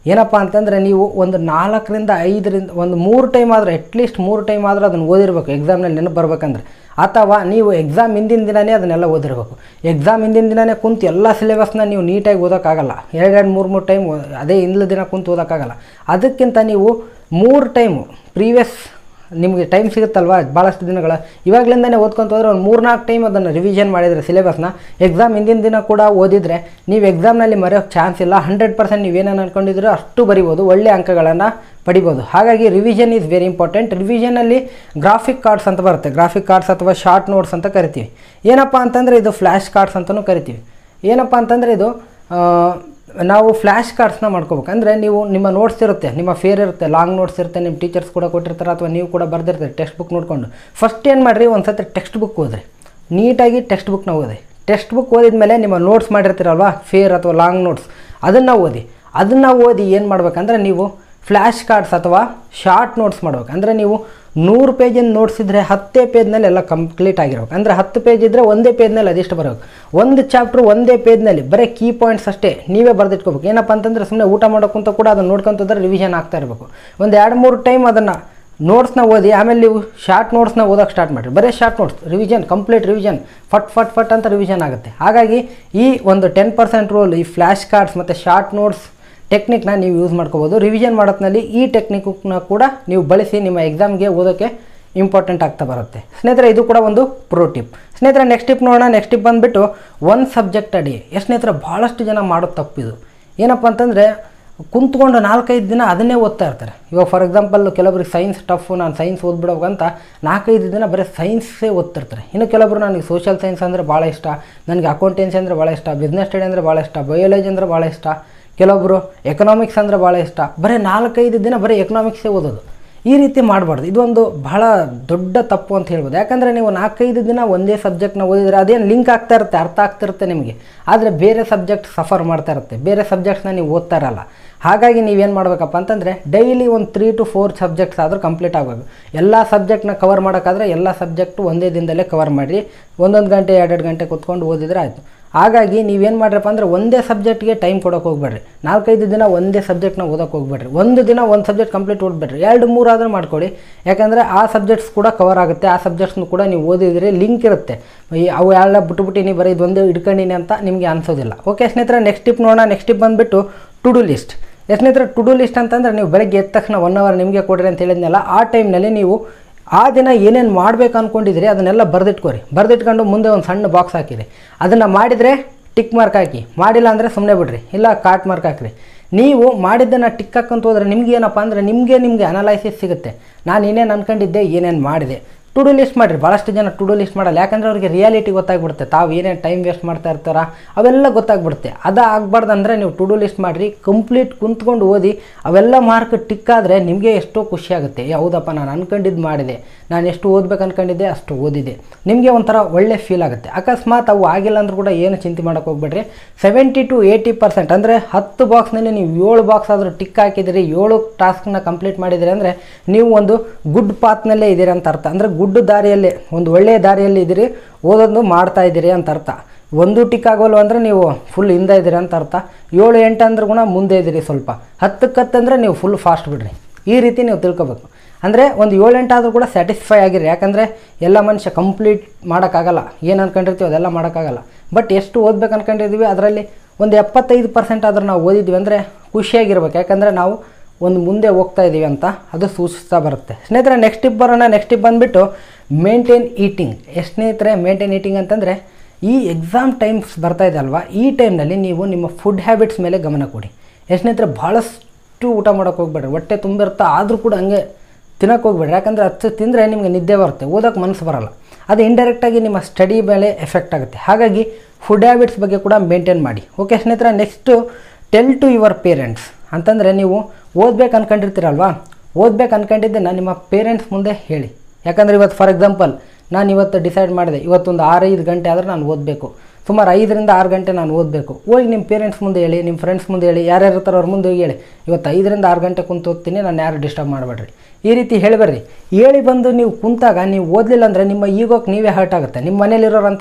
ಏನಪ್ಪ ಅಂತಂದರೆ ನೀವು ಒಂದು ನಾಲ್ಕರಿಂದ ಐದರಿಂದ ಒಂದು ಮೂರು ಟೈಮ್ ಆದರೂ ಅಟ್ಲೀಸ್ಟ್ ಮೂರು ಟೈಮ್ ಆದರೂ ಅದನ್ನು ಓದಿರಬೇಕು ಎಕ್ಸಾಮ್ನಲ್ಲಿ ನೆನಪು ಬರ್ಬೇಕಂದ್ರೆ ಅಥವಾ ನೀವು ಎಕ್ಸಾಮ್ ಹಿಂದಿನ ದಿನವೇ ಅದನ್ನೆಲ್ಲ ಓದಿರಬೇಕು ಎಕ್ಸಾಮ್ ಹಿಂದಿನ ದಿನವೇ ಕುಂತು ಎಲ್ಲ ಸಿಲೆಬಸ್ನ ನೀವು ನೀಟಾಗಿ ಓದೋಕ್ಕಾಗಲ್ಲ ಎರಡೆರಡು ಮೂರು ಮೂರು ಟೈಮ್ ಅದೇ ಹಿಂದಿನ ದಿನ ಕುಂತು ಓದೋಕ್ಕಾಗಲ್ಲ ಅದಕ್ಕಿಂತ ನೀವು ಮೂರು ಟೈಮು ಪ್ರೀವಿಯಸ್ ನಿಮಗೆ ಟೈಮ್ ಸಿಗುತ್ತಲ್ವಾ ಭಾಳಷ್ಟು ದಿನಗಳ ಇವಾಗಲಿಂದನೇ ಓದ್ಕೊಂತ ಹೋದ್ರೆ ಒಂದು ಮೂರ್ನಾಲ್ಕು ಟೈಮ್ ಅದನ್ನು ರಿವಿಷನ್ ಮಾಡಿದರೆ ಸಿಲೆಬಸ್ನ ಎಕ್ಸಾಮ್ ಹಿಂದಿನ ದಿನ ಕೂಡ ಓದಿದರೆ ನೀವು ಎಕ್ಸಾಮ್ನಲ್ಲಿ ಮರೆಯೋಕ್ಕೆ ಚಾನ್ಸ್ ಇಲ್ಲ ಹಂಡ್ರೆಡ್ ಪರ್ಸೆಂಟ್ ನೀವೇನೇನು ಅಂದ್ಕೊಂಡಿದ್ದೀರೋ ಅಷ್ಟು ಬರಿಬೋದು ಒಳ್ಳೆ ಅಂಕಗಳನ್ನು ಪಡಿಬೋದು ಹಾಗಾಗಿ ರಿವಿಷನ್ ಈಸ್ ವೆರಿ ಇಂಪಾರ್ಟೆಂಟ್ ರಿವಿಷನಲ್ಲಿ ಗ್ರಾಫಿಕ್ ಕಾರ್ಡ್ಸ್ ಅಂತ ಬರುತ್ತೆ ಗ್ರಾಫಿಕ್ ಕಾರ್ಡ್ಸ್ ಅಥವಾ ಶಾರ್ಟ್ ನೋಟ್ಸ್ ಅಂತ ಕರಿತೀವಿ ಏನಪ್ಪ ಅಂತಂದರೆ ಇದು ಫ್ಲ್ಯಾಶ್ ಕಾರ್ಡ್ಸ್ ಅಂತಲೂ ಕರಿತೀವಿ ಏನಪ್ಪ ಅಂತಂದರೆ ಇದು ಆ, ನಾವು ಫ್ಲ್ಯಾಶ್ ಕಾರ್ಡ್ಸ್ನ ಮಾಡ್ಕೋಬೇಕು ಅಂದರೆ ನೀವು ನಿಮ್ಮ ನೋಟ್ಸ್ ಇರುತ್ತೆ ನಿಮ್ಮ ಫೇರ್ ಇರುತ್ತೆ ಲಾಂಗ್ ನೋಟ್ಸ್ ಇರುತ್ತೆ ನಿಮ್ಮ ಟೀಚರ್ಸ್ ಕೂಡ ಕೊಟ್ಟಿರ್ತಾರೆ ಅಥವಾ ನೀವು ಕೂಡ ಬರ್ದಿರ್ತೀರಿ ಟೆಕ್ಸ್ಟ್ ಬುಕ್ ನೋಡಿಕೊಂಡು ಫಸ್ಟ್ ಏನು ಮಾಡಿರಿ ಒಂದು ಸತಿ ಟೆಕ್ಸ್ಟ್ ಬುಕ್ ಓದ್ರಿ ನೀಟಾಗಿ ಟೆಕ್ಸ್ಟ್ ಬುಕ್ನ ಓದಿ ಟೆಕ್ಸ್ಟ್ ಬುಕ್ ಓದಿದ ಮೇಲೆ ನಿಮ್ಮ ನೋಟ್ಸ್ ಮಾಡಿರ್ತೀರಲ್ವಾ ಫೇರ್ ಅಥವಾ ಲಾಂಗ್ ನೋಟ್ಸ್ ಅದನ್ನು ಓದಿ ಅದನ್ನು ಓದಿ ಏನು ಮಾಡ್ಬೇಕಂದ್ರೆ ನೀವು ಫ್ಲ್ಯಾಶ್ ಕಾರ್ಡ್ಸ್ ಅಥವಾ ಶಾರ್ಟ್ ನೋಟ್ಸ್ ಮಾಡ್ಬೇಕು ಅಂದರೆ ನೀವು ನೂರು ಪೇಜಿನ ನೋಟ್ಸ್ ಇದ್ದರೆ ಹತ್ತೇ ಪೇಜ್ನಲ್ಲಿ ಎಲ್ಲ ಕಂಪ್ಲೀಟ್ ಆಗಿರ್ಬೇಕು ಅಂದರೆ ಹತ್ತು ಪೇಜ್ ಇದ್ದರೆ ಒಂದೇ ಪೇಜ್ನಲ್ಲಿ ಅದಿಷ್ಟು ಬರಬೇಕು ಒಂದು ಚಾಪ್ಟ್ರು ಒಂದೇ ಪೇಜ್ನಲ್ಲಿ ಬರೀ ಕೀ ಪಾಯಿಂಟ್ಸ್ ಅಷ್ಟೇ ನೀವೇ ಬರೆದಿಟ್ಕೋಬೇಕು ಏನಪ್ಪ ಅಂತಂದರೆ ಸುಮ್ಮನೆ ಊಟ ಮಾಡೋಕ್ಕಂತ ಕೂಡ ಅದನ್ನು ನೋಡ್ಕೊಂತಂದ್ರೆ ರಿವಿಷನ್ ಆಗ್ತಾ ಇರಬೇಕು ಒಂದು ಎರಡು ಮೂರು ಟೈಮ್ ಅದನ್ನು ನೋಟ್ಸ್ನ ಓದಿ ಆಮೇಲೆ ನೀವು ಶಾರ್ಟ್ ನೋಟ್ಸ್ನ ಓದೋಕೆ ಸ್ಟಾರ್ಟ್ ಮಾಡಿರಿ ಬರೀ short notes revision complete revision ಫಟ್ ಫಟ್ ಫಟ್ ಅಂತ ರಿವಿಷನ್ ಆಗುತ್ತೆ ಹಾಗಾಗಿ ಈ ಒಂದು ಟೆನ್ ಪರ್ಸೆಂಟ್ ರೂಲ್ ಈ ಫ್ಲ್ಯಾಶ್ ಕಾರ್ಡ್ಸ್ ಮತ್ತು ಶಾರ್ಟ್ ನೋಟ್ಸ್ ಟೆಕ್ನಿಕ್ನ ನೀವು ಯೂಸ್ ಮಾಡ್ಕೋಬೋದು ರಿವಿಷನ್ ಮಾಡೋದ್ನಲ್ಲಿ ಈ ಟೆಕ್ನಿಕ್ನ ಕೂಡ ನೀವು ಬಳಸಿ ನಿಮ್ಮ ಎಕ್ಸಾಮ್ಗೆ ಓದೋಕ್ಕೆ ಇಂಪಾರ್ಟೆಂಟ್ ಆಗ್ತಾ ಬರುತ್ತೆ ಸ್ನೇಹಿತರೆ ಇದು ಕೂಡ ಒಂದು ಪ್ರೋ ಟಿಪ್ ಸ್ನೇಹಿತರೆ ನೆಕ್ಸ್ಟ್ ಟಿಪ್ ನೋಡೋಣ ನೆಕ್ಸ್ಟ್ ಟಿಪ್ ಬಂದುಬಿಟ್ಟು ಒಂದು ಸಬ್ಜೆಕ್ಟ್ ಅಡಿ ಎಷ್ಟು ಸ್ನೇಹಿತರೆ ಭಾಳಷ್ಟು ಜನ ಮಾಡೋ ತಪ್ಪಿದು ಏನಪ್ಪ ಅಂತಂದರೆ ಕುಂತ್ಕೊಂಡು ನಾಲ್ಕೈದು ದಿನ ಅದನ್ನೇ ಓದ್ತಾ ಇರ್ತಾರೆ ಇವಾಗ ಫಾರ್ ಎಕ್ಸಾಂಪಲ್ ಕೆಲವರಿಗೆ ಸೈನ್ಸ್ ಟಫು ನಾನು ಸೈನ್ಸ್ ಓದ್ಬಿಡೋಕಂತ ನಾಲ್ಕೈದು ದಿನ ಬರೀ ಸೈನ್ಸೇ ಓದ್ತಿರ್ತಾರೆ ಇನ್ನು ಕೆಲವರು ನನಗೆ ಸೋಷಿಯಲ್ ಸೈನ್ಸ್ ಅಂದರೆ ಭಾಳ ಇಷ್ಟ ನನಗೆ ಅಕೌಂಟೆನ್ಸಿ ಅಂದರೆ ಭಾಳ ಇಷ್ಟ ಬಿಸ್ನೆಸ್ ಸ್ಟಡಿ ಅಂದರೆ ಭಾಳ ಇಷ್ಟ ಬಯೋಲಜಿ ಅಂದರೆ ಭಾಳ ಇಷ್ಟ ಕೆಲವೊಬ್ಬರು ಎಕನಾಮಿಕ್ಸ್ ಅಂದರೆ ಭಾಳ ಇಷ್ಟ ಬರೀ ನಾಲ್ಕೈದು ದಿನ ಬರೀ ಎಕನಾಮಿಕ್ಸೇ ಓದೋದು ಈ ರೀತಿ ಮಾಡಬಾರ್ದು ಇದೊಂದು ಬಹಳ ದೊಡ್ಡ ತಪ್ಪು ಅಂತ ಹೇಳ್ಬೋದು ಯಾಕಂದರೆ ನೀವು ನಾಲ್ಕೈದು ದಿನ ಒಂದೇ ಸಬ್ಜೆಕ್ಟ್ನ ಓದಿದರೆ ಅದೇನು ಲಿಂಕ್ ಆಗ್ತಾ ಇರುತ್ತೆ ಅರ್ಥ ಆಗ್ತಿರುತ್ತೆ ನಿಮಗೆ ಆದರೆ ಬೇರೆ ಸಬ್ಜೆಕ್ಟ್ ಸಫರ್ ಮಾಡ್ತಾ ಇರುತ್ತೆ ಬೇರೆ ಸಬ್ಜೆಕ್ಟ್ಸ್ನ ನೀವು ಓದ್ತಾ ಇರಲ್ಲ ಹಾಗಾಗಿ ನೀವೇನು ಮಾಡಬೇಕಪ್ಪ ಅಂತಂದರೆ ಡೈಲಿ ಒಂದು ತ್ರೀ ಟು ಫೋರ್ ಸಬ್ಜೆಕ್ಟ್ಸ್ ಆದರೂ ಕಂಪ್ಲೀಟ್ ಆಗಬೇಕು ಎಲ್ಲ ಸಬ್ಜೆಕ್ಟ್ನ ಕವರ್ ಮಾಡೋಕ್ಕಾದ್ರೆ ಎಲ್ಲ ಸಬ್ಜೆಕ್ಟು ಒಂದೇ ದಿನದಲ್ಲೇ ಕವರ್ ಮಾಡಿರಿ ಒಂದೊಂದು ಗಂಟೆ ಎರಡೆರಡು ಗಂಟೆ ಕೂತ್ಕೊಂಡು ಓದಿದರೆ ಆಯಿತು ಹಾಗಾಗಿ ನೀವೇನು ಮಾಡ್ರಪ್ಪ ಅಂದರೆ ಒಂದೇ ಸಬ್ಜೆಕ್ಟ್ಗೆ ಟೈಮ್ ಕೊಡೋಕೆ ಹೋಗ್ಬೇಡ್ರಿ ನಾಲ್ಕೈದು ದಿನ ಒಂದೇ ಸಬ್ಜೆಕ್ಟ್ನ ಓದೋಕೆ ಹೋಗ್ಬೇಡ್ರಿ ಒಂದು ದಿನ ಒಂದು ಸಬ್ಜೆಕ್ಟ್ ಕಂಪ್ಲೀಟ್ ಓದ್ಬೇಡ್ರಿ ಎರಡು ಮೂರು ಆದರೂ ಮಾಡ್ಕೊಳ್ಳಿ ಯಾಕಂದರೆ ಆ ಸಬ್ಜೆಕ್ಟ್ಸ್ ಕೂಡ ಕವರ್ ಆಗುತ್ತೆ ಆ ಸಬ್ಜೆಕ್ಟ್ಸ್ನು ಕೂಡ ನೀವು ಓದಿದರೆ ಲಿಂಕ್ ಇರುತ್ತೆ ಈ ಅವು ಎಲ್ಲ ಬಿಟ್ಟುಬಿಟ್ಟಿನಿ ಬರೀ ಇದೊಂದೇ ಹಿಡ್ಕೊಂಡಿನಿ ಅಂತ ನಿಮಗೆ ಅನ್ಸೋದಿಲ್ಲ ಓಕೆ ಸ್ನೇಹಿತರೆ ನೆಕ್ಸ್ಟ್ ಟಿಪ್ ನೋಡೋಣ ನೆಕ್ಸ್ಟ್ ಟಿಪ್ ಬಂದುಬಿಟ್ಟು ಟು ಡು ಲಿಸ್ಟ್ ಸ್ನೇಹಿತರೆ ಟು ಡು ಲಿಸ್ಟ್ ಅಂತಂದರೆ ನೀವು ಬೆಳಗ್ಗೆ ಎದ್ದ ತಕ್ಷಣ ಒನ್ ಅವರ್ ನಿಮಗೆ ಕೊಡ್ರಿ ಅಂತ ಹೇಳಿದ್ನಲ್ಲ ಆ ಟೈಮ್ನಲ್ಲಿ ನೀವು ಆ ದಿನ ಏನೇನು ಮಾಡಬೇಕು ಅಂದ್ಕೊಂಡಿದ್ದೀರಿ ಅದನ್ನೆಲ್ಲ ಬರೆದಿಟ್ಕೋರಿ ಬರೆದಿಟ್ಕೊಂಡು ಮುಂದೆ ಒಂದು ಸಣ್ಣ ಬಾಕ್ಸ್ ಹಾಕಿರಿ ಅದನ್ನು ಮಾಡಿದರೆ ಟಿಕ್ ಮಾರ್ಕ್ ಹಾಕಿ ಮಾಡಿಲ್ಲ ಅಂದರೆ ಸುಮ್ಮನೆ ಬಿಡ್ರಿ ಇಲ್ಲ ಕಾಟ್ ಮಾರ್ಕ್ ಹಾಕಿರಿ ನೀವು ಮಾಡಿದ್ದನ್ನು ಟಿಕ್ ಹಾಕೊಂತ ಹೋದ್ರೆ ನಿಮ್ಗೆ ಏನಪ್ಪ ಅಂದರೆ ನಿಮಗೆ ನಿಮಗೆ ಅನಲೈಸಿಸ್ ಸಿಗುತ್ತೆ ನಾನು ಏನೇನು ಅನ್ಕೊಂಡಿದ್ದೆ ಏನೇನು ಮಾಡಿದೆ ಟು ಡು ಲಿಸ್ಟ್ ಮಾಡಿರಿ ಭಾಳಷ್ಟು ಜನ ಟು ಡು ಲಿಸ್ಟ್ ಮಾಡಲ್ಲ ಯಾಕಂದರೆ ಅವ್ರಿಗೆ ರಿಯಾಲಿಟಿ ಗೊತ್ತಾಗ್ಬಿಡುತ್ತೆ ತಾವು ಏನೇನು ಟೈಮ್ ವೇಸ್ಟ್ ಮಾಡ್ತಾ ಇರ್ತಾರ ಅವೆಲ್ಲ ಗೊತ್ತಾಗ್ಬಿಡುತ್ತೆ ಅದು ಆಗಬಾರ್ದು ಅಂದರೆ ನೀವು ಟು ಡು ಲಿಸ್ಟ್ ಮಾಡಿರಿ ಕಂಪ್ಲೀಟ್ ಕುಂತ್ಕೊಂಡು ಓದಿ ಅವೆಲ್ಲ ಮಾರ್ಕ್ ಟಿಕ್ ಆದರೆ ನಿಮಗೆ ಎಷ್ಟೋ ಖುಷಿ ಆಗುತ್ತೆ ಏ, ಹೌದಪ್ಪ ನಾನು ಅನ್ಕೊಂಡಿದ್ದು ಮಾಡಿದೆ ನಾನು ಎಷ್ಟು ಓದ್ಬೇಕು ಅನ್ಕೊಂಡಿದ್ದೆ ಅಷ್ಟು ಓದಿದೆ ನಿಮಗೆ ಒಂಥರ ಒಳ್ಳೆ ಫೀಲ್ ಆಗುತ್ತೆ ಅಕಸ್ಮಾತ್ ಅವು ಆಗಿಲ್ಲ ಅಂದ್ರೂ ಕೂಡ ಏನು ಚಿಂತೆ ಮಾಡೋಕೆ ಹೋಗ್ಬೇಡ್ರಿ ಸೆವೆಂಟಿ ಟು ಏಯ್ಟಿ ಪರ್ಸೆಂಟ್ ಅಂದರೆ ಹತ್ತು ಬಾಕ್ಸ್ನಲ್ಲಿ ನೀವು ಏಳು ಬಾಕ್ಸ್ ಆದರೂ ಟಿಕ್ ಹಾಕಿದಿರಿ ಏಳು ಟಾಸ್ಕ್ನ ಕಂಪ್ಲೀಟ್ ಮಾಡಿದಿರಿ ಅಂದರೆ ನೀವು ಒಂದು ಗುಡ್ ಪಾತ್ನಲ್ಲೇ ಇದ್ದೀರಿ ಅಂತ ಅರ್ಥ ಅಂದರೆ ಗುಡ್ ದಾರಿಯಲ್ಲಿ ಒಂದು ಒಳ್ಳೆಯ ದಾರಿಯಲ್ಲಿ ಇದ್ದೀರಿ ಓದೋದು ಮಾಡ್ತಾ ಇದ್ದೀರಿ ಅಂತ ಅರ್ಥ ಒಂದು ಟಿಕ್ ಆಗೋಲ್ವ ಅಂದರೆ ನೀವು ಫುಲ್ ಹಿಂದೆ ಇದ್ದೀರಿ ಅಂತ ಅರ್ಥ ಏಳು ಎಂಟು ಅಂದ್ರೆ ಕೂಡ ಮುಂದೆ ಇದ್ದೀರಿ ಸ್ವಲ್ಪ ಹತ್ತಕ್ಕೆ ಹತ್ತಂದರೆ ನೀವು ಫುಲ್ ಫಾಸ್ಟ್ ಬಿಡ್ರಿ ಈ ರೀತಿ ನೀವು ತಿಳ್ಕೊಬೇಕು ಅಂದರೆ ಒಂದು ಏಳು ಎಂಟಾದರೂ ಕೂಡ ಸ್ಯಾಟಿಸ್ಫೈ ಆಗಿರಿ ಯಾಕಂದರೆ ಎಲ್ಲ ಮನುಷ್ಯ ಕಂಪ್ಲೀಟ್ ಮಾಡೋಕ್ಕಾಗಲ್ಲ ಏನು ಅನ್ಕೊಂಡಿರ್ತೀವಿ ಅದೆಲ್ಲ ಮಾಡೋಕ್ಕಾಗಲ್ಲ ಬಟ್ ಎಷ್ಟು ಓದ್ಬೇಕು ಅನ್ಕೊಂಡಿರ್ತೀವಿ ಅದರಲ್ಲಿ ಒಂದು ಎಪ್ಪತ್ತೈದು ಪರ್ಸೆಂಟ್ ಆದರೂ ನಾವು ಓದಿದ್ವಿ ಅಂದರೆ ಖುಷಿಯಾಗಿರ್ಬೇಕು ಯಾಕಂದರೆ ನಾವು ಒಂದು ಮುಂದೆ ಹೋಗ್ತಾ ಇದ್ದೀವಿ ಅಂತ ಅದು ಸೂಚಿಸ್ತಾ ಬರುತ್ತೆ ಸ್ನೇಹಿತರೆ ನೆಕ್ಸ್ಟ್ ಟಿಪ್ ಬರೋಣ ನೆಕ್ಸ್ಟ್ ಟಿಪ್ ಬಂದುಬಿಟ್ಟು ಮೇಂಟೈನ್ ಈಟಿಂಗ್ ಎಷ್ಟು ಸ್ನೇಹಿತರೆ ಮೇಂಟೈನ್ ಈಟಿಂಗ್ ಅಂತಂದರೆ ಈ ಎಕ್ಸಾಮ್ ಟೈಮ್ಸ್ ಬರ್ತಾ ಇದೆ ಅಲ್ವಾ ಈ ಟೈಮ್ನಲ್ಲಿ ನೀವು ನಿಮ್ಮ ಫುಡ್ ಹ್ಯಾಬಿಟ್ಸ್ ಮೇಲೆ ಗಮನ ಕೊಡಿ ಎಷ್ಟು ಸ್ನೇಹಿತರೆ ಭಾಳಷ್ಟು ಊಟ ಮಾಡೋಕೆ ಹೋಗ್ಬೇಡ್ರಿ ಹೊಟ್ಟೆ ತುಂಬಿರ್ತಾ ಆದರೂ ಕೂಡ ಹಂಗೆ ತಿನ್ನೋಕೆ ಹೋಗ್ಬೇಡ್ರಿ ಯಾಕಂದರೆ ಹತ್ತು ತಿಂದರೆ ನಿಮಗೆ ನಿದ್ದೆ ಬರುತ್ತೆ ಓದೋಕೆ ಮನಸ್ಸು ಬರಲ್ಲ ಅದು ಇಂಡೈರೆಕ್ಟಾಗಿ ನಿಮ್ಮ ಸ್ಟಡಿ ಮೇಲೆ ಎಫೆಕ್ಟ್ ಆಗುತ್ತೆ ಹಾಗಾಗಿ ಫುಡ್ ಹ್ಯಾಬಿಟ್ಸ್ ಬಗ್ಗೆ ಕೂಡ ಮೇಂಟೈನ್ ಮಾಡಿ ಓಕೆ ಸ್ನೇಹಿತರೆ next tell to your parents ಅಂತಂದರೆ ನೀವು ಓದ್ಬೇಕು ಅನ್ಕೊಂಡಿರ್ತೀರಲ್ವಾ ಓದ್ಬೇಕು ಅನ್ಕೊಂಡಿದ್ದನ್ನು ನಿಮ್ಮ ಪೇರೆಂಟ್ಸ್ ಮುಂದೆ ಹೇಳಿ ಯಾಕಂದರೆ ಇವತ್ತು ಫಾರ್ ಎಕ್ಸಾಂಪಲ್ ನಾನು ಇವತ್ತು ಡಿಸೈಡ್ ಮಾಡಿದೆ ಇವತ್ತೊಂದು ಆರೈದು ಗಂಟೆ ಆದರೆ ನಾನು ಓದಬೇಕು ಸುಮಾರು ಐದರಿಂದ ಆರು ಗಂಟೆ ನಾನು ಓದಬೇಕು ಹೋಗಿ ನಿಮ್ಮ ಪೇರೆಂಟ್ಸ್ ಮುಂದೆ ಹೇಳಿ ನಿಮ್ಮ ಫ್ರೆಂಡ್ಸ್ ಮುಂದೆ ಹೇಳಿ ಯಾರ್ಯಾರು ಇರ್ತಾರೋ ಅವ್ರ ಮುಂದೆ ಹೋಗಿ ಹೇಳಿ ಇವತ್ತು ಐದರಿಂದ ಆರು ಗಂಟೆ ಕುಂತು ಓದ್ತೀನಿ ನಾನು ಯಾರು ಡಿಸ್ಟರ್ಬ್ ಮಾಡಬೇಡ್ರಿ ಈ ರೀತಿ ಹೇಳಬೇಡ್ರಿ ಹೇಳಿ ಬಂದು ನೀವು ಕುಂತಾಗ ನೀವು ಓದಲಿಲ್ಲ ಅಂದರೆ ನಿಮ್ಮ ಈಗೋಕ್ಕೆ ನೀವೇ ಹರ್ಟ್ ಆಗುತ್ತೆ ನಿಮ್ಮ ಮನೇಲಿರೋರು ಅಂತಾರೆ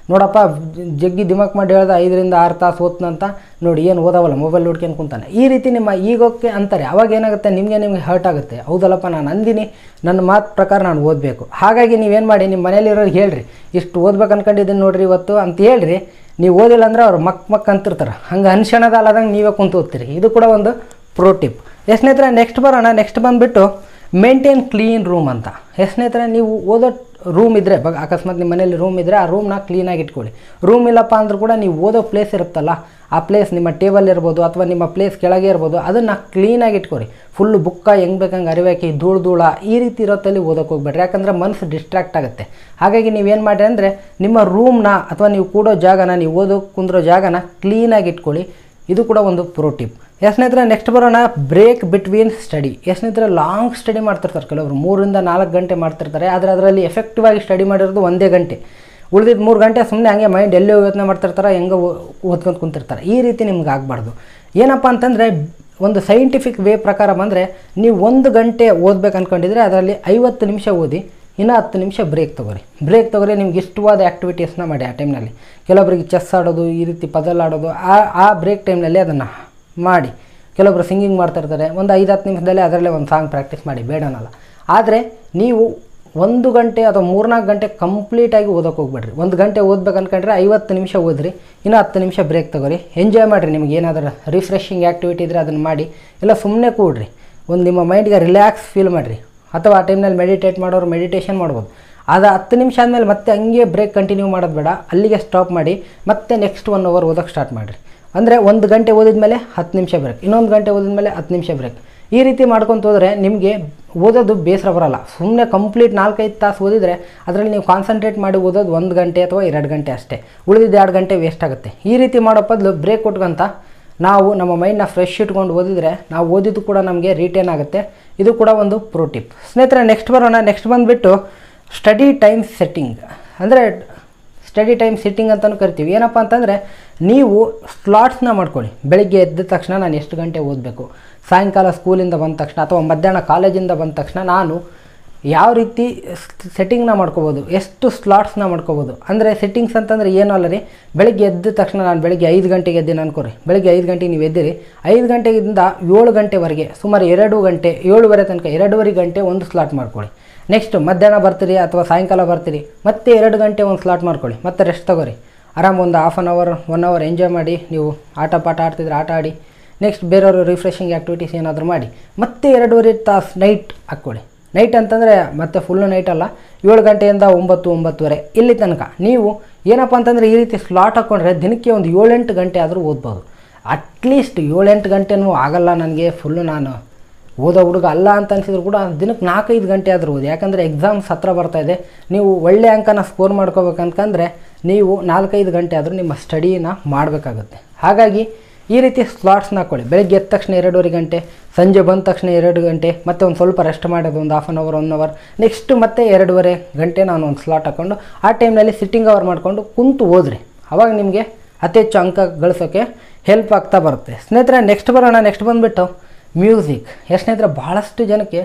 ನೋಡಪ್ಪ ಜಗ್ಗಿ ದಿಮಾಕ್ ಮಾಡಿ ಹೇಳ್ದ ಐದರಿಂದ ಆರು ತಾಸು ಓದ್ನಂತ ನೋಡಿ ಏನು ಓದಾವಲ್ಲ ಮೊಬೈಲ್ ನೋಡ್ಕೊಂಡು ಕುಂತಾನೆ ಈ ರೀತಿ ನಿಮ್ಮ ಈಗೋಕ್ಕೆ ಅಂತಾರೆ ಅವಾಗ ಏನಾಗುತ್ತೆ ನಿಮಗೆ ನಿಮಗೆ ಹರ್ಟ್ ಆಗುತ್ತೆ ಹೌದಲ್ಲಪ್ಪ ನಾನು ಅಂದಿನಿ ನನ್ನ ಮಾತು ಪ್ರಕಾರ ನಾನು ಓದಬೇಕು ಹಾಗಾಗಿ ನೀವೇನು ಮಾಡಿ ನಿಮ್ಮ ಮನೇಲಿರೋರಿಗೆ ಹೇಳ್ರಿ ಇಷ್ಟು ಓದ್ಬೇಕು ಅನ್ಕೊಂಡಿದ್ದೀನಿ ನೋಡ್ರಿ ಇವತ್ತು ಅಂತ ಹೇಳ್ರಿ ನೀವು ಓದಿಲ್ಲ ಅಂದ್ರೆ ಅವ್ರು ಮಕ್ ಮಕ್ ಅಂತಿರ್ತಾರೆ ಹಂಗೆ ಅನ್ಶಣದ ಅಲ್ಲದಂಗೆ ನೀವೇ ಕುಂತು ಓದ್ತೀರಿ ಇದು ಕೂಡ ಒಂದು ಪ್ರೋ ಟಿಪ್ ಎಷ್ಟು ಸ್ನೇಹಿತರೆ ನೆಕ್ಸ್ಟ್ ಬರೋಣ ನೆಕ್ಸ್ಟ್ ಬಂದುಬಿಟ್ಟು ಮೇಂಟೈನ್ ಕ್ಲೀನ್ ರೂಮ್ ಅಂತ ಎಷ್ಟು ಸ್ನೇಹಿತರೆ ನೀವು ಓದೋ ರೂಮ್ ಇದ್ದರೆ ಬಗ್ ಅಕಸ್ಮಾತ್ ನಿಮ್ಮ ಮನೇಲಿ ರೂಮ್ ಇದ್ದರೆ ಆ ರೂಮ್ನ ಕ್ಲೀನಾಗಿ ಇಟ್ಕೊಳ್ಳಿ ರೂಮ್ ಇಲ್ಲಪ್ಪ ಅಂದ್ರೂ ಕೂಡ ನೀವು ಓದೋ ಪ್ಲೇಸ್ ಇರುತ್ತಲ್ಲ ಆ ಪ್ಲೇಸ್ ನಿಮ್ಮ ಟೇಬಲ್ ಇರ್ಬೋದು ಅಥವಾ ನಿಮ್ಮ ಪ್ಲೇಸ್ ಕೆಳಗೆ ಇರ್ಬೋದು ಅದನ್ನು ಕ್ಲೀನಾಗಿ ಇಟ್ಕೊರಿ ಫುಲ್ಲು ಬುಕ್ಕ ಹೆಂಗೆ ಬೇಕಂಗೆ ಅರಿವಾಕಿ ಧೂಳು ಧೂಳ ಈ ರೀತಿ ಇರೋತ್ತಲ್ಲಿ ಓದೋಕೆ ಹೋಗ್ಬೇಡ್ರಿ ಯಾಕಂದ್ರೆ ಮನಸ್ಸು ಡಿಸ್ಟ್ರಾಕ್ಟ್ ಆಗುತ್ತೆ ಹಾಗಾಗಿ ನೀವೇನು ಮಾಡಿರಿ ಅಂದರೆ ನಿಮ್ಮ ರೂಮ್ನ ಅಥವಾ ನೀವು ಕೂಡೋ ಜಾಗನ ನೀವು ಓದೋಕೆ ಕುಂದ್ರೋ ಜಾಗನ ಕ್ಲೀನಾಗಿ ಇಟ್ಕೊಳ್ಳಿ ಇದು ಕೂಡ ಒಂದು ಪ್ರೋ ಟಿಪ್ ಎಸ್ ಸ್ನೇಹಿತರೆ ನೆಕ್ಸ್ಟ್ ಬರೋಣ ಬ್ರೇಕ್ ಬಿಟ್ವೀನ್ ಸ್ಟಡಿ ಎಸ್ ಸ್ನೇಹಿತರೆ ಲಾಂಗ್ ಸ್ಟಡಿ ಮಾಡ್ತಿರ್ತಾರೆ ಕೆಲವರು ಮೂರಿಂದ ನಾಲ್ಕು ಗಂಟೆ ಮಾಡ್ತಿರ್ತಾರೆ ಆದರೆ ಅದರಲ್ಲಿ ಎಫೆಕ್ಟಿವ್ ಆಗಿ ಸ್ಟಡಿ ಮಾಡಿರೋದು ಒಂದೇ ಗಂಟೆ ಉಳಿದಿದ್ದು ಮೂರು ಗಂಟೆ ಸುಮ್ಮನೆ ಹಂಗೆ ಮೈಂಡ್ ಎಲ್ಲೋ ಯೋಚನೆ ಮಾಡ್ತಿರ್ತಾರೆ ಹೆಂಗೆ ಓದ್ಕೊಂಡು ಕುಂತಿರ್ತಾರೆ ಈ ರೀತಿ ನಿಮ್ಗೆ ಆಗಬಾರ್ದು ಏನಪ್ಪ ಅಂತಂದರೆ ಒಂದು ಸೈಂಟಿಫಿಕ್ ವೇ ಪ್ರಕಾರ ಬಂದರೆ ನೀವು ಒಂದು ಗಂಟೆ ಓದ್ಬೇಕು ಅಂದ್ಕೊಂಡಿದ್ರೆ ಅದರಲ್ಲಿ ಐವತ್ತು ನಿಮಿಷ ಓದಿ ಇನ್ನು ಹತ್ತು ನಿಮಿಷ ಬ್ರೇಕ್ ತೊಗೊರಿ ಬ್ರೇಕ್ ತೊಗೊರಿ ನಿಮ್ಗೆ ಇಷ್ಟವಾದ ಆ್ಯಕ್ಟಿವಿಟೀಸ್ನ ಮಾಡಿ ಆ ಟೈಮ್ನಲ್ಲಿ ಕೆಲವೊಬ್ಬರಿಗೆ ಚೆಸ್ ಆಡೋದು ಈ ರೀತಿ ಪದಲ್ ಆಡೋದು ಆ ಆ ಬ್ರೇಕ್ ಟೈಮ್ನಲ್ಲಿ ಅದನ್ನು ಮಾಡಿ ಕೆಲವೊಬ್ಬರು ಸಿಂಗಿಂಗ್ ಮಾಡ್ತಿರ್ತಾರೆ ಒಂದು ಐದು ಹತ್ತು ನಿಮಿಷದಲ್ಲೇ ಅದರಲ್ಲೇ ಒಂದು ಸಾಂಗ್ ಪ್ರಾಕ್ಟೀಸ್ ಮಾಡಿ ಬೇಡನಲ್ಲ ಆದರೆ ನೀವು ಒಂದು ಗಂಟೆ ಅಥವಾ ಮೂರ್ನಾಲ್ಕು ಗಂಟೆ ಕಂಪ್ಲೀಟಾಗಿ ಓದೋಕೆ ಹೋಗ್ಬೇಡ್ರಿ ಒಂದು ಗಂಟೆ ಓದ್ಬೇಕು ಅನ್ಕೊಂಡ್ರೆ ಐವತ್ತು ನಿಮಿಷ ಓದ್ರಿ ಇನ್ನು ಹತ್ತು ನಿಮಿಷ ಬ್ರೇಕ್ ತೊಗೊರಿ ಎಂಜಾಯ್ ಮಾಡಿರಿ ನಿಮ್ಗೆ ಏನಾದರೂ ರಿಫ್ರೆಶಿಂಗ್ ಆ್ಯಕ್ಟಿವಿಟಿ ಇದ್ದರೆ ಅದನ್ನು ಮಾಡಿ ಇಲ್ಲ ಸುಮ್ಮನೆ ಕೂಡ್ರಿ ಒಂದು ನಿಮ್ಮ ಮೈಂಡ್ಗೆ ರಿಲ್ಯಾಕ್ಸ್ ಫೀಲ್ ಮಾಡಿರಿ ಅಥವಾ ಆ ಟೈಮ್ನಲ್ಲಿ ಮೆಡಿಟೇಟ್ ಮಾಡೋರು ಮೆಡಿಟೇಷನ್ ಮಾಡ್ಬೋದು ಅದು ಹತ್ತು ನಿಮಿಷ ಆದಮೇಲೆ ಮತ್ತೆ ಹಂಗೆ ಬ್ರೇಕ್ ಕಂಟಿನ್ಯೂ ಮಾಡೋದು ಬೇಡ ಅಲ್ಲಿಗೆ ಸ್ಟಾಪ್ ಮಾಡಿ ಮತ್ತೆ ನೆಕ್ಸ್ಟ್ ಒನ್ ಅವರ್ ಓದೋಕ್ಕೆ ಸ್ಟಾರ್ಟ್ ಮಾಡಿರಿ ಅಂದರೆ ಒಂದು ಗಂಟೆ ಓದಿದ್ಮೇಲೆ ಹತ್ತು ನಿಮಿಷ ಬ್ರೇಕ್ ಇನ್ನೊಂದು ಗಂಟೆ ಓದಿದ್ಮೇಲೆ ಹತ್ತು ನಿಮಿಷ ಬ್ರೇಕ್ ಈ ರೀತಿ ಮಾಡ್ಕೊತ ಹೋದರೆ ನಿಮಗೆ ಓದೋದು ಬೇಸರ ಬರಲ್ಲ ಸುಮ್ಮನೆ ಕಂಪ್ಲೀಟ್ ನಾಲ್ಕೈದು ತಾಸು ಓದಿದರೆ ಅದರಲ್ಲಿ ನೀವು ಕಾನ್ಸಂಟ್ರೇಟ್ ಮಾಡಿ ಓದೋದು ಒಂದು ಗಂಟೆ ಅಥವಾ ಎರಡು ಗಂಟೆ ಅಷ್ಟೇ ಉಳಿದಿದ್ದು ಎರಡು ಗಂಟೆ ವೇಸ್ಟ್ ಆಗುತ್ತೆ ಈ ರೀತಿ ಮಾಡೋ ಬದಲು ಬ್ರೇಕ್ ಕೊಟ್ಕೊಂತ ನಾವು ನಮ್ಮ ಮೈಂಡ್ನ ಫ್ರೆಶ್ ಇಟ್ಕೊಂಡು ಓದಿದರೆ ನಾವು ಓದಿದ್ದು ಕೂಡ ನಮಗೆ ರಿಟೇನ್ ಆಗುತ್ತೆ ಇದು ಕೂಡ ಒಂದು ಪ್ರೋ ಟಿಪ್ ಸ್ನೇಹಿತರೆ ನೆಕ್ಸ್ಟ್ ಬರೋಣ ನೆಕ್ಸ್ಟ್ ಬಂದುಬಿಟ್ಟು ಸ್ಟಡಿ ಟೈಮ್ ಸೆಟ್ಟಿಂಗ್ ಅಂದರೆ ಸ್ಟಡಿ ಟೈಮ್ ಸಿಟ್ಟಿಂಗ್ ಅಂತಲೂ ಕರಿತೀವಿ ಏನಪ್ಪ ಅಂತಂದರೆ ನೀವು ಸ್ಲಾಟ್ಸ್ನ ಮಾಡ್ಕೊಳ್ಳಿ ಬೆಳಿಗ್ಗೆ ಎದ್ದ ತಕ್ಷಣ ನಾನು ಎಷ್ಟು ಗಂಟೆ ಓದಬೇಕು ಸಾಯಂಕಾಲ ಸ್ಕೂಲಿಂದ ಬಂದ ತಕ್ಷಣ ಅಥವಾ ಮಧ್ಯಾಹ್ನ ಕಾಲೇಜಿಂದ ಬಂದ ತಕ್ಷಣ ನಾನು ಯಾವ ರೀತಿ ಸೆಟ್ಟಿಂಗ್ನ ಮಾಡ್ಕೋಬೋದು ಎಷ್ಟು ಸ್ಲಾಟ್ಸ್ನ ಮಾಡ್ಕೋಬೋದು ಅಂದರೆ ಸೆಟ್ಟಿಂಗ್ಸ್ ಅಂತಂದರೆ ಏನೂ ಅಲ್ಲ ರೀ ಬೆಳಿಗ್ಗೆ ಎದ್ದ ತಕ್ಷಣ ನಾನು ಬೆಳಿಗ್ಗೆ ಐದು ಗಂಟೆಗೆ ಎದ್ದೀನಿ ಅನ್ಕೋರಿ ಬೆಳಿಗ್ಗೆ ಐದು ಗಂಟೆಗೆ ನೀವು ಎದ್ದಿರಿ ಐದು ಗಂಟೆಗಿಂದ ಏಳು ಗಂಟೆವರೆಗೆ ಸುಮಾರು ಎರಡು ಗಂಟೆ ಏಳುವರೆ ತನಕ ಎರಡೂವರೆ ಗಂಟೆ ಒಂದು ಸ್ಲಾಟ್ ಮಾಡ್ಕೊಳ್ಳಿ ನೆಕ್ಸ್ಟ್ ಮಧ್ಯಾಹ್ನ ಬರ್ತೀರಿ ಅಥವಾ ಸಾಯಂಕಾಲ ಬರ್ತೀರಿ ಮತ್ತೆ ಎರಡು ಗಂಟೆ ಒಂದು ಸ್ಲಾಟ್ ಮಾಡ್ಕೊಳ್ಳಿ ಮತ್ತೆ ರೆಸ್ಟ್ ತಗೋರಿ ಆರಾಮ್ ಒಂದು half an hour one hour enjoy ಮಾಡಿ ನೀವು ಆಟ ಪಾಠ ಆಡ್ತಿದ್ರೆ ಆಟ ಆಡಿ ನೆಕ್ಸ್ಟ್ ಬೇರೆಯವರು ರಿಫ್ರೆಶಿಂಗ್ ಆ್ಯಕ್ಟಿವಿಟೀಸ್ ಏನಾದರೂ ಮಾಡಿ ಮತ್ತೆ ಎರಡೂವರೆ ತಾಸು ನೈಟ್ ಹಾಕ್ಕೊಳ್ಳಿ ನೈಟ್ ಅಂತಂದರೆ ಮತ್ತೆ ಫುಲ್ಲು ನೈಟ್ ಅಲ್ಲ ಏಳು ಗಂಟೆಯಿಂದ ಒಂಬತ್ತು ಒಂಬತ್ತುವರೆ ಇಲ್ಲಿ ತನಕ ನೀವು ಏನಪ್ಪ ಅಂತಂದರೆ ಈ ರೀತಿ ಸ್ಲಾಟ್ ಹಾಕ್ಕೊಂಡ್ರೆ ದಿನಕ್ಕೆ ಒಂದು ಏಳೆಂಟು ಗಂಟೆ ಆದರೂ ಓದ್ಬೋದು ಅಟ್ಲೀಸ್ಟ್ ಏಳೆಂಟು ಗಂಟೆನೂ ಆಗಲ್ಲ ನನಗೆ ಫುಲ್ಲು ನಾನು ಓದೋ ಹುಡುಗ ಅಲ್ಲ ಅಂತ ಅನಿಸಿದ್ರು ಕೂಡ ದಿನಕ್ಕೆ ನಾಲ್ಕೈದು ಗಂಟೆ ಆದರೂ ಓದಿ ಯಾಕಂದರೆ ಎಕ್ಸಾಮ್ಸ್ ಹತ್ರ ಬರ್ತಾ ಇದೆ ನೀವು ಒಳ್ಳೆ ಅಂಕನ ಸ್ಕೋರ್ ಮಾಡ್ಕೋಬೇಕಂತಂದರೆ ನೀವು ನಾಲ್ಕೈದು ಗಂಟೆ ಆದರೂ ನಿಮ್ಮ ಸ್ಟಡಿನ ಮಾಡಬೇಕಾಗುತ್ತೆ ಹಾಗಾಗಿ ಈ ರೀತಿ ಸ್ಲಾಟ್ಸ್ನ ಹಾಕ್ಕೊಳ್ಳಿ ಬೆಳಗ್ಗೆ ಎದ್ದ ತಕ್ಷಣ ಎರಡೂವರೆ ಗಂಟೆ ಸಂಜೆ ಬಂದ ತಕ್ಷಣ ಎರಡು ಗಂಟೆ ಮತ್ತೆ ಒಂದು ಸ್ವಲ್ಪ ರೆಸ್ಟ್ ಮಾಡೋದು ಒಂದು half an hour one hour next ಮತ್ತೆ ಎರಡೂವರೆ ಗಂಟೆ ನಾನು ಒಂದು ಸ್ಲಾಟ್ ಹಾಕ್ಕೊಂಡು ಆ ಟೈಮ್ನಲ್ಲಿ ಸಿಟ್ಟಿಂಗ್ ಅವರ್ ಮಾಡಿಕೊಂಡು ಕುಂತು ಓದ್ರಿ ಅವಾಗ ನಿಮಗೆ ಅತಿ ಹೆಚ್ಚು ಅಂಕ ಗಳಿಸೋಕ್ಕೆ ಹೆಲ್ಪ್ ಆಗ್ತಾ ಬರುತ್ತೆ ಸ್ನೇಹಿತರೆ ನೆಕ್ಸ್ಟ್ ಬರೋಣ ನೆಕ್ಸ್ಟ್ ಬಂದುಬಿಟ್ಟು ಮ್ಯೂಸಿಕ್ ಎಷ್ಟು ಸ್ನೇಹಿತರೆ ಭಾಳಷ್ಟು ಜನಕ್ಕೆ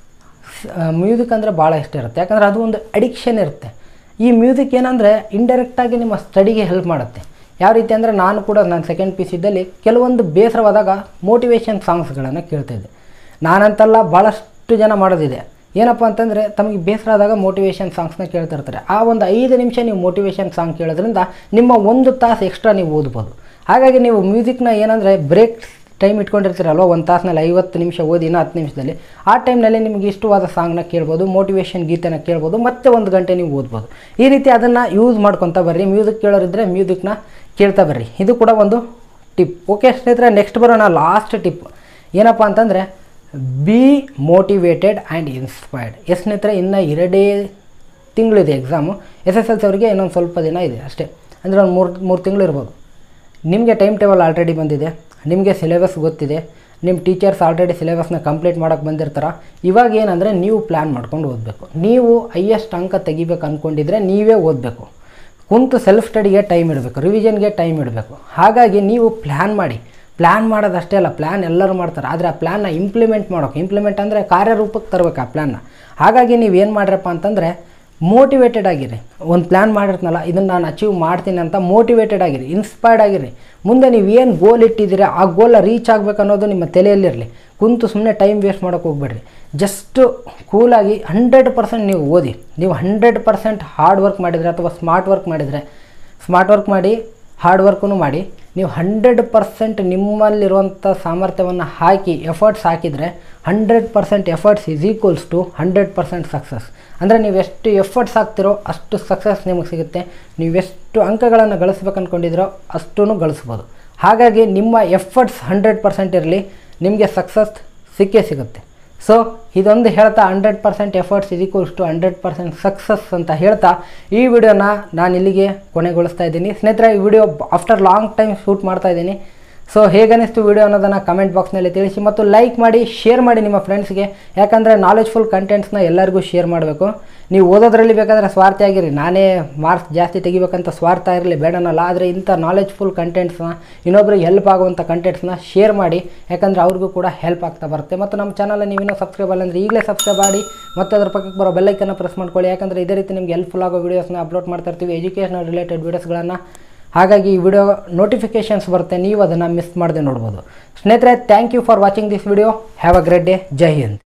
ಮ್ಯೂಸಿಕ್ ಅಂದರೆ ಭಾಳ ಇಷ್ಟ ಇರುತ್ತೆ ಯಾಕಂದರೆ ಅದು ಒಂದು ಅಡಿಕ್ಷನ್ ಇರುತ್ತೆ ಈ ಮ್ಯೂಸಿಕ್ ಏನಂದರೆ ಇಂಡೈರೆಕ್ಟಾಗಿ ನಿಮ್ಮ ಸ್ಟಡಿಗೆ ಹೆಲ್ಪ್ ಮಾಡುತ್ತೆ ಯಾವ ರೀತಿ ಅಂದರೆ ನಾನು ಕೂಡ ನಾನು ಸೆಕೆಂಡ್ ಪಿ ಸಿದ್ದಲ್ಲಿ ಕೆಲವೊಂದು ಬೇಸರವಾದಾಗ ಮೋಟಿವೇಶನ್ ಸಾಂಗ್ಸ್ಗಳನ್ನು ಕೇಳ್ತಿದ್ದೆ ನಾನಂತಲ್ಲ ಭಾಳಷ್ಟು ಜನ ಮಾಡೋದಿದೆ ಏನಪ್ಪ ಅಂತಂದರೆ ತಮಗೆ ಬೇಸರ ಆದಾಗ ಮೋಟಿವೇಶನ್ ಸಾಂಗ್ಸ್ನ ಕೇಳ್ತಿರ್ತಾರೆ ಆ ಒಂದು ಐದು ನಿಮಿಷ ನೀವು ಮೋಟಿವೇಶನ್ ಸಾಂಗ್ ಕೇಳೋದ್ರಿಂದ ನಿಮ್ಮ ಒಂದು ತಾಸು ಎಕ್ಸ್ಟ್ರಾ ನೀವು ಓದ್ಬೋದು ಹಾಗಾಗಿ ನೀವು ಮ್ಯೂಸಿಕ್ನ ಏನಂದರೆ ಬ್ರೇಕ್ ಟೈಮ್ ಇಟ್ಕೊಂಡಿರ್ತೀರಲ್ವ ಒಂದು ತಾಸಿನಲ್ಲಿ ಐವತ್ತು ನಿಮಿಷ ಓದಿ ಇನ್ನೂ ಹತ್ತು ನಿಮಿಷದಲ್ಲಿ ಆ ಟೈಮ್ನಲ್ಲಿ ನಿಮಗೆ ಇಷ್ಟವಾದ ಸಾಂಗ್ನ ಕೇಳ್ಬೋದು ಮೋಟಿವೇಶನ್ ಗೀತೆನ ಕೇಳ್ಬೋದು ಮತ್ತೆ ಒಂದು ಗಂಟೆ ನೀವು ಓದ್ಬೋದು ಈ ರೀತಿ ಅದನ್ನು ಯೂಸ್ ಮಾಡ್ಕೊತಾ ಬರ್ರಿ ಮ್ಯೂಸಿಕ್ ಕೇಳೋರಿದ್ದರೆ ಮ್ಯೂಸಿಕ್ನ ಕೇಳ್ತಾ ಬರ್ರಿ ಇದು ಕೂಡ ಒಂದು ಟಿಪ್ ಓಕೆ ಸ್ನೇಹಿತರೆ ನೆಕ್ಸ್ಟ್ ಬರೋಣ ಲಾಸ್ಟ್ ಟಿಪ್ ಏನಪ್ಪ ಅಂತಂದರೆ be motivated and inspired yes ಸ್ನೇಹಿತರೆ ಇನ್ನು ಎರಡೇ ತಿಂಗಳಿದೆ exam S S L C ಅವರಿಗೆ ಇನ್ನೊಂದು ಸ್ವಲ್ಪ ದಿನ ಇದೆ ಅಷ್ಟೇ ಅಂದರೆ ಒಂದು ಮೂರು ಮೂರು ತಿಂಗಳು ಇರ್ಬೋದು ನಿಮಗೆ ಟೈಮ್ ಟೇಬಲ್ ಆಲ್ರೆಡಿ ಬಂದಿದೆ ನಿಮಗೆ ಸಿಲೆಬಸ್ ಗೊತ್ತಿದೆ ನಿಮ್ಮ ಟೀಚರ್ಸ್ ಆಲ್ರೆಡಿ ಸಿಲೆಬಸ್ನ ಕಂಪ್ಲೀಟ್ ಮಾಡೋಕ್ಕೆ ಬಂದಿರ್ತಾರ ಇವಾಗ ಏನಂದರೆ ನೀವು ಪ್ಲ್ಯಾನ್ ಮಾಡ್ಕೊಂಡು ಓದಬೇಕು ನೀವು ಹೈಯೆಸ್ಟ್ ಅಂಕ ತೆಗಿಬೇಕು ಅಂದ್ಕೊಂಡಿದ್ರೆ ನೀವೇ ಓದಬೇಕು ಕುಂತು ಸೆಲ್ಫ್ ಸ್ಟಡಿಗೆ ಟೈಮ್ ಇಡಬೇಕು ರಿವಿಷನ್ಗೆ ಟೈಮ್ ಇಡಬೇಕು ಹಾಗಾಗಿ ನೀವು ಪ್ಲ್ಯಾನ್ ಮಾಡಿ ಪ್ಲ್ಯಾನ್ ಮಾಡೋದಷ್ಟೇ ಅಲ್ಲ ಪ್ಲ್ಯಾನ್ ಎಲ್ಲರೂ ಮಾಡ್ತಾರೆ ಆದರೆ ಆ ಪ್ಲ್ಯಾನ್ನ ಇಂಪ್ಲಿಮೆಂಟ್ ಮಾಡೋಕೆ ಇಂಪ್ಲಿಮೆಂಟ್ ಅಂದರೆ ಕಾರ್ಯರೂಪಕ್ಕೆ ತರಬೇಕು ಆ ಪ್ಲ್ಯಾನ್ನ ಹಾಗಾಗಿ ನೀವು ಏನು ಮಾಡ್ರಪ್ಪ ಅಂತಂದರೆ ಮೋಟಿವೇಟೆಡ್ ಆಗಿರಿ ಒಂದು ಪ್ಲ್ಯಾನ್ ಮಾಡಿರ್ತೀನಲ್ಲ ಇದನ್ನು ನಾನು ಅಚೀವ್ ಮಾಡ್ತೀನಿ ಅಂತ ಮೋಟಿವೇಟೆಡ್ ಆಗಿರಿ ಇನ್ಸ್ಪೈರ್ಡ್ ಆಗಿರಿ ಮುಂದೆ ನೀವು ಏನು ಗೋಲ್ ಇಟ್ಟಿದ್ದೀರಾ ಆ ಗೋಲ ರೀಚ್ ಆಗಬೇಕು ಅನ್ನೋದು ನಿಮ್ಮ ತಲೆಯಲ್ಲಿರಲಿ ಕುಂತು ಸುಮ್ಮನೆ ಟೈಮ್ ವೇಸ್ಟ್ ಮಾಡೋಕ್ಕೆ ಹೋಗ್ಬೇಡ್ರಿ ಜಸ್ಟು ಕೂಲಾಗಿ ಹಂಡ್ರೆಡ್ ಪರ್ಸೆಂಟ್ ನೀವು ಓದಿ ನೀವು ಹಂಡ್ರೆಡ್ ಪರ್ಸೆಂಟ್ ಹಾರ್ಡ್ ವರ್ಕ್ ಮಾಡಿದರೆ ಅಥವಾ ಸ್ಮಾರ್ಟ್ ವರ್ಕ್ ಮಾಡಿದರೆ ಸ್ಮಾರ್ಟ್ ವರ್ಕ್ ಮಾಡಿ ಹಾರ್ಡ್ ವರ್ಕೂ ಮಾಡಿ ನೀವು ಹಂಡ್ರೆಡ್ ಪರ್ಸೆಂಟ್ ನಿಮ್ಮಲ್ಲಿರುವಂಥ ಸಾಮರ್ಥ್ಯವನ್ನು ಹಾಕಿ ಎಫರ್ಟ್ಸ್ ಹಾಕಿದರೆ hundred percent efforts is equals to hundred percent success ಅಂದರೆ ನೀವು ಎಷ್ಟು ಎಫರ್ಟ್ಸ್ ಹಾಕ್ತಿರೋ ಅಷ್ಟು ಸಕ್ಸಸ್ ನಿಮಗೆ ಸಿಗುತ್ತೆ ನೀವೆಷ್ಟು ಅಂಕಗಳನ್ನು ಗಳಿಸ್ಬೇಕು ಅಂದ್ಕೊಂಡಿದ್ದೀರೋ ಅಷ್ಟೂ ಗಳಿಸ್ಬೋದು ಹಾಗಾಗಿ ನಿಮ್ಮ ಎಫರ್ಟ್ಸ್ ಹಂಡ್ರೆಡ್ ಪರ್ಸೆಂಟ್ ಇರಲಿ ನಿಮಗೆ ಸಕ್ಸಸ್ ಸಿಕ್ಕೇ ಸಿಗುತ್ತೆ ಸೊ ಇದೊಂದು ಹೇಳ್ತಾ hundred percent efforts is equals to hundred percent success ಅಂತ ಹೇಳ್ತಾ ಈ ವಿಡಿಯೋನ ನಾನು ಇಲ್ಲಿಗೆ ಕೊನೆಗೊಳಿಸ್ತಾ ಇದ್ದೀನಿ ಸ್ನೇಹಿತರೆ ಈ video after long time shoot ಮಾಡ್ತಾ ಇದ್ದೀನಿ ಸೊ ಹೇಗನ್ನಿಸ್ತು ವಿಡಿಯೋ ಅನ್ನೋದನ್ನು ಕಮೆಂಟ್ ಬಾಕ್ಸ್ನಲ್ಲಿ ತಿಳಿಸಿ ಮತ್ತು ಲೈಕ್ ಮಾಡಿ ಶೇರ್ ಮಾಡಿ ನಿಮ್ಮ ಫ್ರೆಂಡ್ಸ್ಗೆ ಯಾಕಂದರೆ ನಾಲೆಜ್ಫುಲ್ ಕಂಟೆಂಟ್ಸ್ನ ಎಲ್ಲರಿಗೂ ಶೇರ್ ಮಾಡಬೇಕು ನೀವು ಓದೋದ್ರಲ್ಲಿ ಬೇಕಾದರೆ ಸ್ವಾರ್ಥ ಆಗಿರಿ ನಾನೇ ಮಾರ್ಕ್ಸ್ ಜಾಸ್ತಿ ತೆಗಿಬೇಕಂತ ಸ್ವಾರ್ಥ ಇರಲಿ ಬೇಡನಲ್ಲ ಆದರೆ ಇಂಥ ನಾಲೆಜ್ಫುಲ್ ಕಂಟೆಂಟ್ಸ್ನ ಇನ್ನೊಬ್ರಿಗೆ ಹೆಲ್ಪ್ ಆಗುವಂಥ ಕಂಟೆಂಟ್ಸ್ನ ಶೇರ್ ಮಾಡಿ ಯಾಕಂದರೆ ಅವ್ರಿಗೂ ಕೂಡ ಹೆಲ್ಪ್ ಆಗ್ತಾ ಬರುತ್ತೆ ಮತ್ತು ನಮ್ಮ ಚಾನಲ್ ನೀವಿನ್ನೂ ಸಬ್ಸ್ಕ್ರೈಬ್ ಅಲ್ಲ ಅಂದರೆ ಈಗಲೇ ಸಬ್ಸ್ಕ್ರೈಬ್ ಮಾಡಿ ಮತ್ತು ಅದ್ರ ಪಕ್ಕಕ್ಕೆ ಬರೋ ಬೆಲ್ಲೈಕನ್ನು ಪ್ರೆಸ್ ಮಾಡ್ಕೊಳ್ಳಿ ಯಾಕಂದರೆ ಇದೇ ರೀತಿ ನಿಮ್ಗೆ ಹೆಲ್ಪ್ಫುಲ್ ಆಗೋ ವೀಡಿಯೋಸ್ನ ಅಪ್ಲೋಡ್ ಮಾಡ್ತಾ ಇರ್ತೀವಿ ಎಜುಕೇಷನಲ್ ರಿಲೇಟೆಡ್ ವೀಡಿಯೋಸ್ಗಳನ್ನು ಹಾಗಾಗಿ ಈ ವಿಡಿಯೋ ನೋಟಿಫಿಕೇಷನ್ಸ್ ಬರುತ್ತೆ ನೀವು ಅದನ್ನು ಮಿಸ್ ಮಾಡದೆ ನೋಡ್ಬೋದು ಸ್ನೇಹಿತರೆ thank you for watching this video have a great day Jai Hind